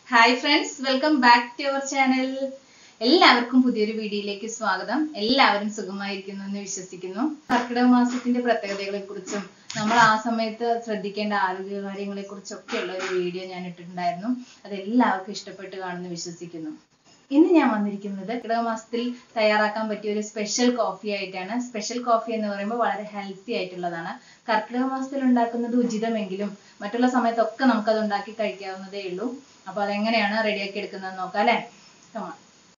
Hi friends welcome back to our channel എല്ലാവർക്കും പുതിയൊരു വീഡിയോയിലേക്ക് സ്വാഗതം എല്ലാവരും സുഖമായിരിക്കുന്നു എന്ന് വിശ്വസിക്കുന്നു കർക്കിടക മാസത്തിന്റെ പ്രത്യേകതകളെ കുറിച്ചും നമ്മൾ ആ സമയത്ത് ശ്രദ്ധിക്കേണ്ട ആരോഗ്യ കാര്യങ്ങളെ കുറിച്ചൊക്കെയുള്ള ഒരു വീഡിയോ ഞാൻ ഇട്ടിട്ടുണ്ടായിരുന്നു അത് എല്ലാവർക്കും ഇഷ്ടപ്പെട്ട് കാണുമെന്ന് വിശ്വസിക്കുന്നു ഇന്ന് ഞാൻ വന്നിരിക്കുന്നത് കർക്കിടക മാസത്തിൽ തയ്യാറാക്കാൻ പറ്റിയ ഒരു സ്പെഷ്യൽ കോഫി ആയിട്ടാണ് സ്പെഷ്യൽ കോഫി എന്ന് പറയുമ്പോൾ വളരെ ഹെൽത്തി ആയിട്ടുള്ളതാണ് കർക്കിടക മാസത്തിൽ ഉണ്ടാക്കുന്നത് ഉചിതമെങ്കിലും മറ്റുള്ള സമയത്തൊക്കെ നമുക്കത് ഉണ്ടാക്കി കഴിക്കാവുന്നതേ ഉള്ളൂ അപ്പോൾ അതെങ്ങനെയാണ് റെഡിയാക്കി എടുക്കുന്നത് നോക്കാം അല്ലേ കമാ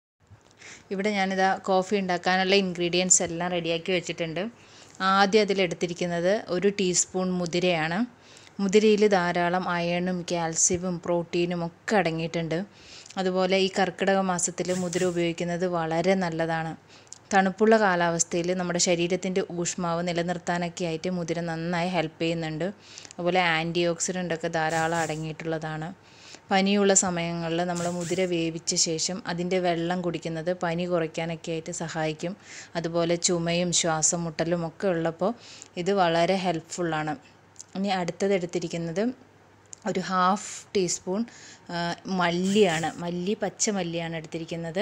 ഇവിടെ ഞാനിതാ കോഫി ഉണ്ടാക്കാനുള്ള ഇൻഗ്രീഡിയൻസ് എല്ലാം റെഡിയാക്കി വെച്ചിട്ടുണ്ട് ആദ്യം അതിലെടുത്തിരിക്കുന്നത് ഒരു ടീസ്പൂൺ മുതിരയാണ് മുതിരയിൽ ധാരാളം അയണും കാൽസ്യവും പ്രോട്ടീനും ഒക്കെ അടങ്ങിയിട്ടുണ്ട് അതുപോലെ ഈ കർക്കിടക മാസത്തിൽ മുതിര ഉപയോഗിക്കുന്നത് വളരെ നല്ലതാണ് തണുപ്പുള്ള കാലാവസ്ഥയിൽ നമ്മുടെ ശരീരത്തിൻ്റെ ഊഷ്മാവ് നിലനിർത്താനൊക്കെ ആയിട്ട് മുതിര നന്നായി ഹെൽപ്പ് ചെയ്യുന്നുണ്ട് അതുപോലെ ആൻറ്റി ഓക്സിഡൻ്റ് ഒക്കെ ധാരാളം അടങ്ങിയിട്ടുള്ളതാണ് പനിയുള്ള സമയങ്ങളിൽ നമ്മൾ മുതിര വേവിച്ച ശേഷം അതിൻ്റെ വെള്ളം കുടിക്കുന്നത് പനി കുറയ്ക്കാനൊക്കെ ആയിട്ട് സഹായിക്കും അതുപോലെ ചുമയും ശ്വാസം മുട്ടലും ഒക്കെ ഉള്ളപ്പോൾ ഇത് വളരെ ഹെൽപ്ഫുള്ളാണ് ഇനി അടുത്തത് എടുത്തിരിക്കുന്നത് ഒരു ഹാഫ് ടീസ്പൂൺ മല്ലിയാണ് മല്ലി പച്ച മല്ലിയാണ് എടുത്തിരിക്കുന്നത്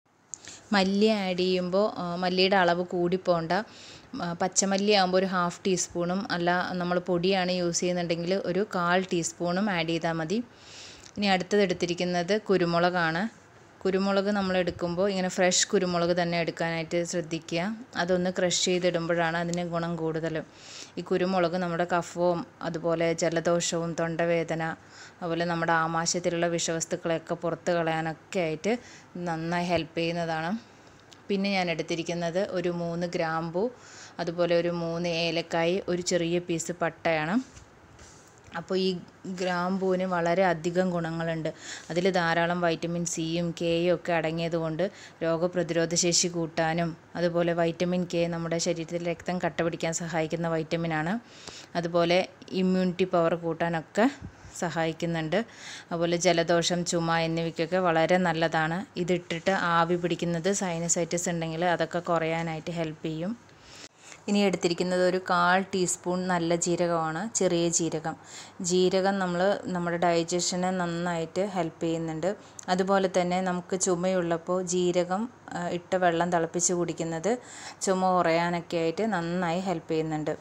മല്ലി ആഡ് ചെയ്യുമ്പോൾ മല്ലിയുടെ അളവ് കൂടിപ്പോണ്ട പച്ചമല്ലി ആകുമ്പോൾ ഒരു ഹാഫ് ടീസ്പൂണും അല്ല നമ്മൾ പൊടിയാണ് യൂസ് ചെയ്യുന്നുണ്ടെങ്കിൽ ഒരു കാൽ ടീസ്പൂണും ആഡ് ചെയ്താൽ മതി ഇനി അടുത്തത് എടുത്തിരിക്കുന്നത് കുരുമുളകാണ് കുരുമുളക് നമ്മൾ എടുക്കുമ്പോൾ ഇങ്ങനെ ഫ്രഷ് കുരുമുളക് തന്നെ എടുക്കാനായിട്ട് ശ്രദ്ധിക്കുക അതൊന്ന് ക്രഷ് ചെയ്തിടുമ്പോഴാണ് അതിന് ഗുണം കൂടുതൽ ഈ കുരുമുളക് നമ്മുടെ കഫവും അതുപോലെ ജലദോഷവും തൊണ്ടവേദന അതുപോലെ നമ്മുടെ ആമാശയത്തിലുള്ള വിഷവസ്തുക്കളെയൊക്കെ പുറത്ത് കളയാനൊക്കെ ആയിട്ട് നന്നായി ഹെൽപ്പ് ചെയ്യുന്നതാണ് പിന്നെ ഞാൻ എടുത്തിരിക്കുന്നത് ഒരു മൂന്ന് ഗ്രാമ്പു അതുപോലെ ഒരു മൂന്ന് ഏലക്കായ് ഒരു ചെറിയ പീസ് പട്ടയാണ് അപ്പോൾ ഈ ഗ്രാമ്പൂവിന് വളരെ അധികം ഗുണങ്ങളുണ്ട് അതിൽ ധാരാളം വൈറ്റമിൻ സിയും കെയും ഒക്കെ അടങ്ങിയതുകൊണ്ട് രോഗപ്രതിരോധ ശേഷി കൂട്ടാനും അതുപോലെ വൈറ്റമിൻ കെ നമ്മുടെ ശരീരത്തിൽ രക്തം കട്ട പിടിക്കാൻ സഹായിക്കുന്ന വൈറ്റമിനാണ് അതുപോലെ ഇമ്മ്യൂണിറ്റി പവർ കൂട്ടാനൊക്കെ സഹായിക്കുന്നുണ്ട് അതുപോലെ ജലദോഷം ചുമ എന്നിവയ്ക്കൊക്കെ വളരെ നല്ലതാണ് ഇതിട്ടിട്ട് ആവി പിടിക്കുന്നത് സൈനസൈറ്റിസ് ഉണ്ടെങ്കിൽ അതൊക്കെ കുറയാനായിട്ട് ഹെൽപ്പ് ചെയ്യും ഇനി എടുത്തിരിക്കുന്നത് ഒരു കാൽ ടീസ്പൂൺ നല്ല ജീരകമാണ് ചെറിയ ജീരകം ജീരകം നമ്മൾ നമ്മുടെ ഡൈജഷനെ നന്നായിട്ട് ഹെൽപ്പ് ചെയ്യുന്നുണ്ട് അതുപോലെ തന്നെ നമുക്ക് ചുമയുള്ളപ്പോൾ ജീരകം ഇട്ട വെള്ളം തിളപ്പിച്ച് കുടിക്കുന്നത് ചുമ കുറയാനൊക്കെ ആയിട്ട് നന്നായി ഹെൽപ്പ് ചെയ്യുന്നുണ്ട്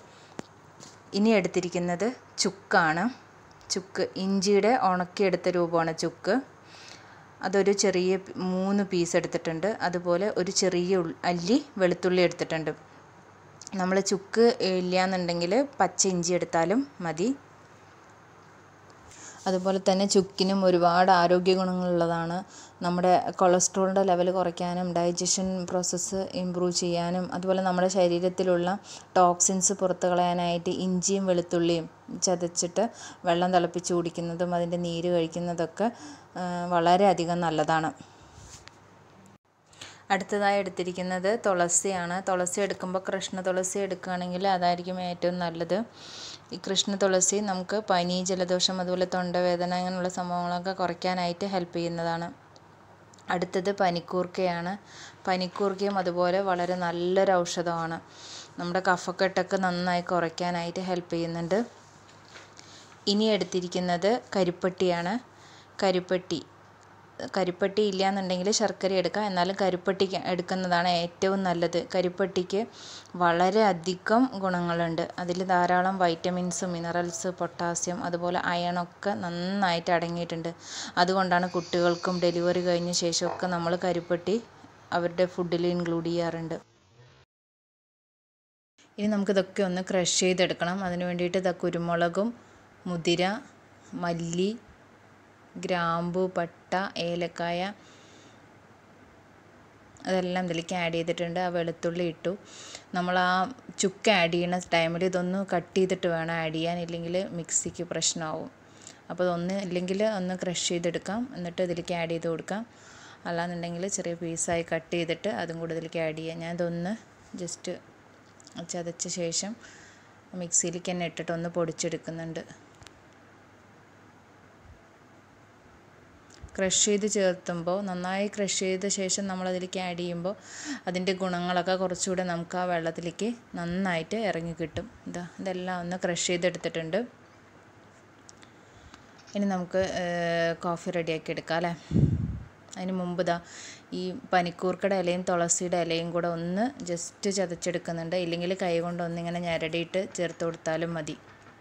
ഇനി എടുത്തിരിക്കുന്നത് ചുക്കാണ് ചുക്ക് ഇഞ്ചിയുടെ ഉണക്കിയെടുത്ത രൂപമാണ് ചുക്ക് അതൊരു ചെറിയ മൂന്ന് പീസ് എടുത്തിട്ടുണ്ട് അതുപോലെ ഒരു ചെറിയ അല്ലി വെളുത്തുള്ളി എടുത്തിട്ടുണ്ട് നമ്മൾ ചുക്ക് ഇല്ലയെന്നുണ്ടെങ്കിൽ പച്ച ഇഞ്ചി എടുത്താലും മതി അതുപോലെ തന്നെ ചുക്കിനും ഒരുപാട് ആരോഗ്യ ഗുണങ്ങളുള്ളതാണ് നമ്മുടെ കൊളസ്ട്രോളിൻ്റെ ലെവൽ കുറയ്ക്കാനും ഡൈജഷൻ പ്രോസസ്സ് ഇമ്പ്രൂവ് ചെയ്യാനും അതുപോലെ നമ്മുടെ ശരീരത്തിലുള്ള ടോക്സിൻസ് പുറത്ത് കളയാനായിട്ട് ഇഞ്ചിയും വെളുത്തുള്ളിയും ചതച്ചിട്ട് വെള്ളം തിളപ്പിച്ച് കുടിക്കുന്നതും അതിൻ്റെ നീര് കഴിക്കുന്നതൊക്കെ വളരെയധികം നല്ലതാണ് അടുത്തതായി എടുത്തിരിക്കുന്നത് തുളസിയാണ് തുളസി എടുക്കുമ്പോൾ കൃഷ്ണ തുളസി എടുക്കുകയാണെങ്കിൽ അതായിരിക്കും ഏറ്റവും നല്ലത് ഈ കൃഷ്ണ തുളസി നമുക്ക് പനി ജലദോഷം അതുപോലെ തൊണ്ടവേദന അങ്ങനെയുള്ള സംഭവങ്ങളൊക്കെ കുറയ്ക്കാനായിട്ട് ഹെൽപ്പ് ചെയ്യുന്നതാണ് അടുത്തത് പനിക്കൂർക്കയാണ് പനിക്കൂർക്കയും അതുപോലെ വളരെ നല്ലൊരു ഔഷധമാണ് നമ്മുടെ കഫക്കെട്ടൊക്കെ നന്നായി കുറയ്ക്കാനായിട്ട് ഹെൽപ്പ് ചെയ്യുന്നുണ്ട് ഇനി എടുത്തിരിക്കുന്നത് കരിപ്പട്ടിയാണ് കരിപ്പട്ടി കരിപ്പട്ടി ഇല്ല എന്നുണ്ടെങ്കിൽ ശർക്കര എടുക്കാം എന്നാലും കരിപ്പട്ടി എടുക്കുന്നതാണ് ഏറ്റവും നല്ലത് കരിപ്പട്ടിക്ക് വളരെ അധികം ഗുണങ്ങളുണ്ട് അതിൽ ധാരാളം വൈറ്റമിൻസ് മിനറൽസ് പൊട്ടാസ്യം അതുപോലെ അയണൊക്കെ നന്നായിട്ട് അടങ്ങിയിട്ടുണ്ട് അതുകൊണ്ടാണ് കുട്ടികൾക്കും ഡെലിവറി കഴിഞ്ഞ ശേഷമൊക്കെ നമ്മൾ കരിപ്പട്ടി അവരുടെ ഫുഡിൽ ഇൻക്ലൂഡ് ചെയ്യാറുണ്ട് ഇനി നമുക്കിതൊക്കെ ഒന്ന് ക്രഷ് ചെയ്തെടുക്കണം അതിന് വേണ്ടിയിട്ട് ഇതാ കുരുമുളകും മുതിര മല്ലി ഗ്രാമ്പു പട്ട ഏലക്കായ അതെല്ലാം ഇതിലേക്ക് ആഡ് ചെയ്തിട്ടുണ്ട് ആ വെളുത്തുള്ളി ഇട്ടു നമ്മൾ ആ ചുക്ക് ആഡ് ചെയ്യുന്ന ടൈമിൽ ഇതൊന്ന് കട്ട് ചെയ്തിട്ട് വേണം ആഡ് ചെയ്യാൻ ഇല്ലെങ്കിൽ മിക്സിക്ക് പ്രശ്നമാവും അപ്പോൾ ഇതൊന്ന് ഇല്ലെങ്കിൽ ഒന്ന് ക്രഷ് ചെയ്തെടുക്കാം എന്നിട്ട് ഇതിലേക്ക് ആഡ് ചെയ്ത് കൊടുക്കാം അല്ലാന്നുണ്ടെങ്കിൽ ചെറിയ പീസായി കട്ട് ചെയ്തിട്ട് അതും കൂടെ ഇതിലേക്ക് ആഡ് ചെയ്യാം ഞാൻ ഇതൊന്ന് ജസ്റ്റ് ചതച്ച ശേഷം മിക്സിയിലേക്ക് തന്നെ ഇട്ടിട്ട് ഒന്ന് പൊടിച്ചെടുക്കുന്നുണ്ട് ക്രഷ് ചെയ്ത് ചേർത്തുമ്പോൾ നന്നായി ക്രഷ് ചെയ്ത ശേഷം നമ്മൾ അതിലേക്ക് ആഡ് ചെയ്യുമ്പോൾ അതിൻ്റെ ഗുണങ്ങളൊക്കെ കുറച്ചുകൂടെ നമുക്ക് ആ വെള്ളത്തിലേക്ക് നന്നായിട്ട് ഇറങ്ങി കിട്ടും ഇതാ ഇതെല്ലാം ഒന്ന് ക്രഷ് ചെയ്തെടുത്തിട്ടുണ്ട് ഇനി നമുക്ക് കോഫി റെഡിയാക്കി എടുക്കാം അല്ലേ അതിന് മുമ്പ് ഇതാ ഈ പനിക്കൂർക്കയുടെ ഇലയും തുളസിയുടെ ഇലയും കൂടെ ഒന്ന് ജസ്റ്റ് ചതച്ചെടുക്കുന്നുണ്ട് ഇല്ലെങ്കിൽ കൈ കൊണ്ട് ഒന്നിങ്ങനെ ഞരടിയിട്ട് ചേർത്ത് കൊടുത്താലും മതി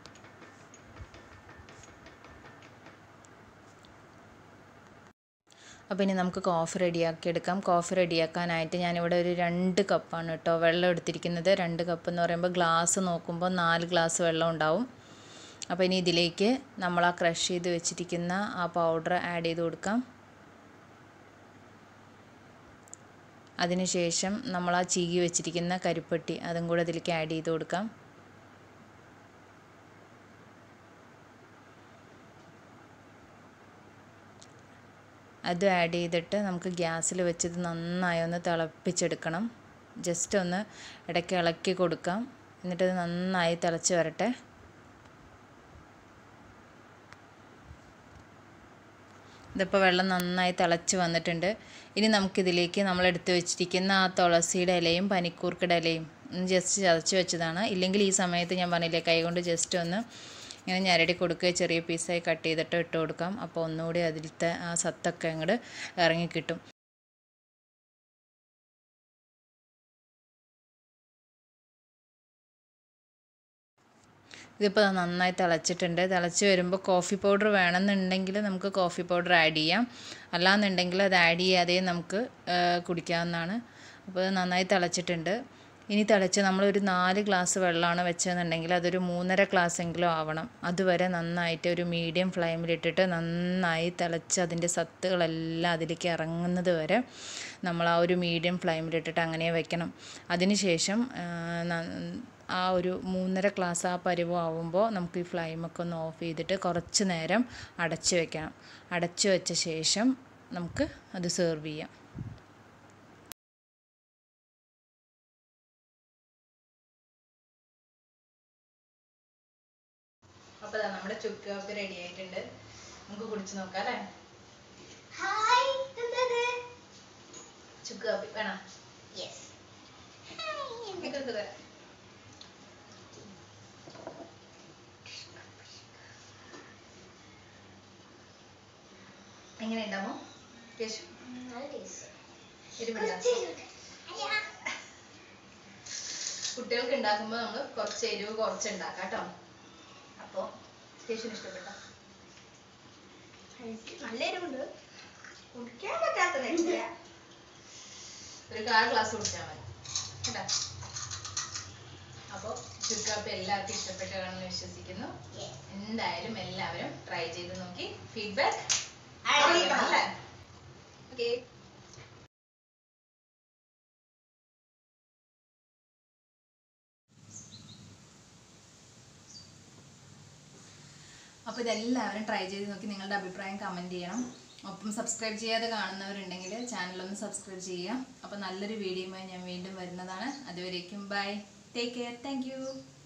അപ്പോൾ ഇനി നമുക്ക് കോഫി റെഡിയാക്കി എടുക്കാം കോഫി റെഡിയാക്കാനായിട്ട് ഞാനിവിടെ ഒരു രണ്ട് കപ്പാണ് കേട്ടോ വെള്ളം എടുത്തിരിക്കുന്നത് രണ്ട് കപ്പ് എന്ന് പറയുമ്പോൾ ഗ്ലാസ് നോക്കുമ്പോൾ നാല് ഗ്ലാസ് വെള്ളം ഉണ്ടാവും അപ്പോൾ ഇനി ഇതിലേക്ക് നമ്മൾ ആ ക്രഷ് ചെയ്ത് വെച്ചിരിക്കുന്ന ആ പൗഡർ ആഡ് ചെയ്ത് കൊടുക്കാം അതിനുശേഷം നമ്മൾ ആ ചീകി വെച്ചിരിക്കുന്ന കരിപ്പട്ടി അതും കൂടെ അതിലേക്ക് ആഡ് ചെയ്ത് കൊടുക്കാം അത് ആഡ് ചെയ്തിട്ട് നമുക്ക് ഗ്യാസിൽ വെച്ചത് നന്നായി ഒന്ന് തിളപ്പിച്ചെടുക്കണം ജസ്റ്റ് ഒന്ന് ഇടയ്ക്ക് ഇളക്കി കൊടുക്കാം എന്നിട്ടത് നന്നായി തിളച്ച് വരട്ടെ ഇതിപ്പോൾ വെള്ളം നന്നായി തിളച്ച് വന്നിട്ടുണ്ട് ഇനി നമുക്കിതിലേക്ക് നമ്മൾ എടുത്തു വെച്ചിരിക്കുന്ന ആ തുളസിയുടെ ഇലയും പനിക്കൂർക്കയുടെ ഇലയും ജസ്റ്റ് ചതച്ച് വെച്ചതാണ് ഇല്ലെങ്കിൽ ഈ സമയത്ത് ഞാൻ പറഞ്ഞില്ലേ കൈകൊണ്ട് ജസ്റ്റ് ഒന്ന് ഇങ്ങനെ ഞരടി കൊടുക്കുക ചെറിയ പീസായി കട്ട് ചെയ്തിട്ട് ഇട്ട് കൊടുക്കാം അപ്പോൾ ഒന്നുകൂടി അതിലത്തെ ആ സത്തൊക്കെ അങ്ങോട്ട് ഇറങ്ങിക്കിട്ടും ഇതിപ്പോൾ നന്നായി തിളച്ചിട്ടുണ്ട് തിളച്ച് വരുമ്പോൾ കോഫി പൗഡർ വേണമെന്നുണ്ടെങ്കിൽ നമുക്ക് കോഫി പൗഡർ ആഡ് ചെയ്യാം അല്ലാന്നുണ്ടെങ്കിൽ അത് ആഡ് ചെയ്യാതെ നമുക്ക് കുടിക്കാവുന്നതാണ് അപ്പോൾ ഇത് നന്നായി തിളച്ചിട്ടുണ്ട് ഇനി തിളച്ച് നമ്മളൊരു നാല് ഗ്ലാസ് വെള്ളമാണ് വെച്ചതെന്നുണ്ടെങ്കിൽ അതൊരു മൂന്നര ഗ്ലാസ് എങ്കിലും ആവണം അതുവരെ നന്നായിട്ട് ഒരു മീഡിയം ഫ്ലെയിമിലിട്ടിട്ട് നന്നായി തിളച്ച് അതിൻ്റെ സത്തുകളെല്ലാം അതിലേക്ക് ഇറങ്ങുന്നത് വരെ നമ്മൾ ആ ഒരു മീഡിയം ഫ്ലെയിമിലിട്ടിട്ട് അങ്ങനെ വെക്കണം അതിനുശേഷം ആ ഒരു മൂന്നര ഗ്ലാസ് ആ പരിവ് ആവുമ്പോൾ നമുക്ക് ഈ ഫ്ലെയിമൊക്കെ ഒന്ന് ഓഫ് ചെയ്തിട്ട് കുറച്ച് നേരം അടച്ച് വെക്കണം അടച്ച് വെച്ച ശേഷം നമുക്ക് അത് സെർവ് ചെയ്യാം അപ്പൊ ദാ നമ്മുടെ ചുക്ക് കാപ്പി റെഡി ആയിട്ടുണ്ട് നമുക്ക് കുടിച്ചു നോക്കാം അല്ലേ ഹായ് എന്തത് ചുക്ക് കാപ്പി വേണം യെസ് നിങ്ങൾക്ക് തരാം എങ്ങനെ ഉണ്ടാമോ കേശു നല്ല ടേസ്റ്റ് എരിവുണ്ടോ കുട്ടികൾക്ക് ഉണ്ടാക്കുമ്പോൾ നമ്മൾ കുറച്ച് എരിവ് കുറച്ച് ഉണ്ടാക്കാം കേട്ടോ അപ്പോൾ കേശുവിന് ഇഷ്ടപ്പെട്ടോ നല്ല എരിവുണ്ട് കുടിക്കാൻ പറ്റാത്ത ഒരു കാൽ ഗ്ലാസ് കുടിച്ചാൽ മതി കേട്ടോ അപ്പോൾ ചുക്കാപ്പി എല്ലാവർക്കും ഇഷ്ടപ്പെട്ടു കാണുമെന്ന് വിശ്വസിക്കുന്നു എന്തായാലും എല്ലാവരും ട്രൈ ചെയ്ത് നോക്കി ഫീഡ്ബാക്ക് അറിയിക്കണം. അല്ലേ ഓക്കെ അപ്പോൾ ഇതെല്ലാവരും ട്രൈ ചെയ്ത് നോക്കി നിങ്ങളുടെ അഭിപ്രായം കമൻറ്റ് ചെയ്യണം ഒപ്പം സബ്സ്ക്രൈബ് ചെയ്യാതെ കാണുന്നവരുണ്ടെങ്കിൽ ചാനലൊന്ന് സബ്സ്ക്രൈബ് ചെയ്യുക അപ്പോൾ നല്ലൊരു വീഡിയോയുമായി ഞാൻ വീണ്ടും വരുന്നതാണ് അതുവരേക്കും ബൈ ടേക്ക് കെയർ താങ്ക്